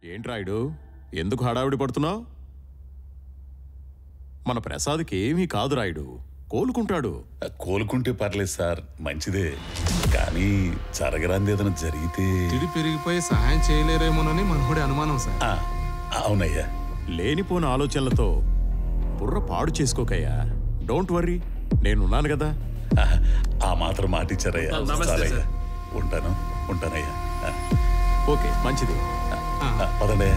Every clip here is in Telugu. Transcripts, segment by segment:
ఏంటి రాయుడు ఎందుకు హడావిడి పడుతున్నావు మన ప్రసాద్కి ఏమీ కాదు రాయుడు కోలుకుంటాడు కోలుకుంటే పర్లేదు సార్ మంచిదే కానీ జరగరాంది ఏదైనా జరిగితే తిడి పెరిగిపోయి సహాయం చేయలేరేమోనని మనహుడి అనుమానం సార్ ఆ, అవునయ్యా లేనిపోని ఆలోచనలతో బుర్ర పాడు చేసుకోకయ్యా డోంట్ వర్రీ నేనున్నాను కదా ఆ, ఆ మాత్రం మాట ఇచ్చారయ్యా చాలయ్యా ఉంటాను ఉంటానయ్యా ఆ, ఓకే మంచిది ఆ, పదండయ్యా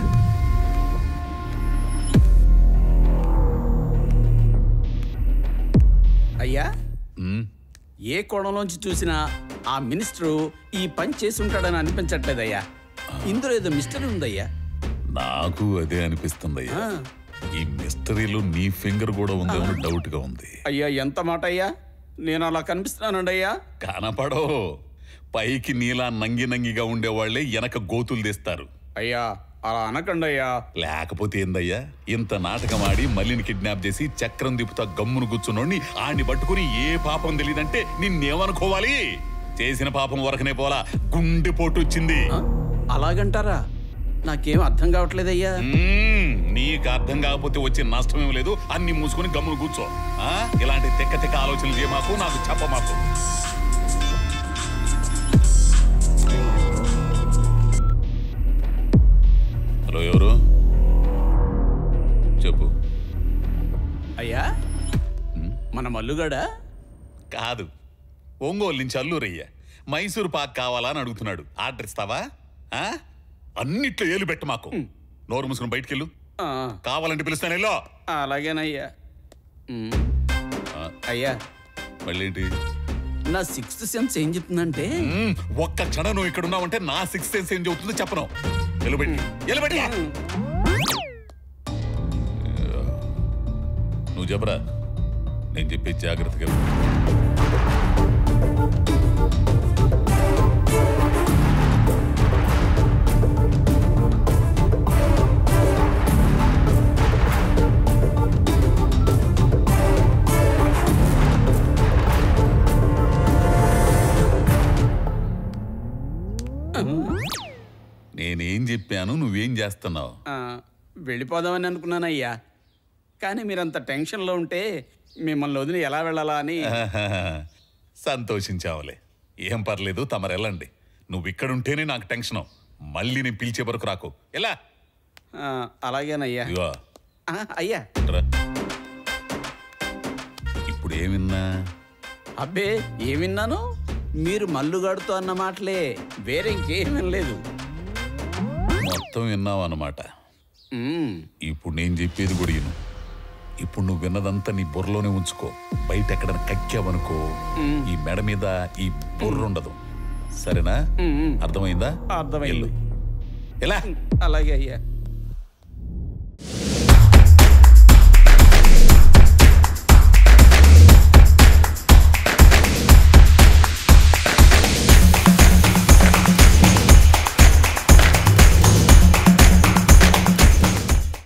అయ్యా ఉమ్, ఏ కోణంలోంచి చూసినా ఆ మినిస్టరు ఈ పని చేసి ఉంటాడని అనిపించట్లేదయ్యా ఇందులో ఏదో మిస్టరీ ఉందయ్యా నాకు అదే అనిపిస్తుందయ్యా ఆ. ఈ మిస్టరీలో నీ ఫింగర్ కూడా ఉందేమో డౌట్ గా ఉంది అయ్యా ఎంత మాట అయ్యా నేను అలా కనిపిస్తున్నానండి అయ్యా కనపడో పైకి నీలా నంగి నంగిగా ఉండేవాళ్లే వెనక గోతులు తీస్తారు అయ్యా అలా అనకండి అయ్యా లేకపోతే ఏందయ్యా ఇంత నాటకం ఆడి మల్లిని కిడ్నాప్ చేసి చక్రం దిప్పుతా గమ్మును కూర్చున్నోడిని ఆడిని పట్టుకుని ఏ పాపం తెలియదంటే నిన్నేమనుకోవాలి చేసిన పాపం వరకనే పోలా గుండెపోటు వచ్చింది ఆ? అలాగంటారా నాకేం అర్థం కావట్లేదయ్యా మ్మ్, నీకు అర్థం కాకపోతే వచ్చే నష్టమేం లేదు అన్ని మూసుకొని గమ్మును కూర్చో ఆ? ఇలాంటి తెక్క తెక్క ఆలోచనలు చేయమాకు నాకు చెప్పమాకు హలో ఎవరు చెప్పు అయ్యా మన మల్లుగాడా కాదు ఒంగోలు నుంచి అల్లూరయ్య మైసూర్ పాక్ కావాలా అని అడుగుతున్నాడు ఆర్డర్ ఇస్తావా ఆ? అన్నిట్లో ఏలు పెట్టు మాకు నోరు మూసుకుని బయటికెళ్ళు ఆ, కావాలంటే పిలుస్తాను ఎల్లో అలాగేనయ్యా ఉమ్. ఆ, అయ్యా మళ్ళీ ఏంటి నా సిక్స్త్ సెన్స్ ఏం చెప్తుందంటే మ్మ్, ఒక్క క్షణం నువ్వు ఇక్కడ ఉన్నావంటే నా సిక్స్ సెన్స్ ఏం చెబుతుందో చెప్పను ఎలుబెట్టి ఎలుబెట్టి నువ్వు చెప్పరా నేను చెప్పే జాగ్రత్తగా విను. నేనేం చెప్పాను నువ్వేం చేస్తున్నావు ఆ, వెళ్ళిపోదామని అనుకున్నానయ్యా కానీ మీరంత టెన్షన్లో ఉంటే మిమ్మల్ని వదిలి ఎలా వెళ్ళాలా అని సంతోషించావులే ఏం పర్లేదు తమరెళ్ళండి నువ్వు ఇక్కడుంటేనే నాకు టెన్షను మళ్ళీ నేను పిలిచే వరకు రాకు ఎలా ఆ, అలాగేనయ్యా ఇగో ఆ, అయ్యా రా. ఇప్పుడు ఏమిన్నా అబ్బే ఏం విన్నాను మీరు మల్లుగాడుతో అన్న మాటలే వేరే ఇంకేం వినలేదు మొత్తం విన్నావు అన్నమాట ఉమ్, ఇప్పుడు నేను చెప్పేది కూడా విను ఇప్పుడు నువ్వు విన్నదంతా నీ బుర్రలోనే ఉంచుకో బయట ఎక్కడైనా కక్కావనుకో ఈ మెడ మీద ఈ బుర్ర ఉండదు సరేనా ఉమ్, ఉమ్. అర్థమైందా అర్థమైంది వెళ్ళు. ఎలా అలాగే అయ్యా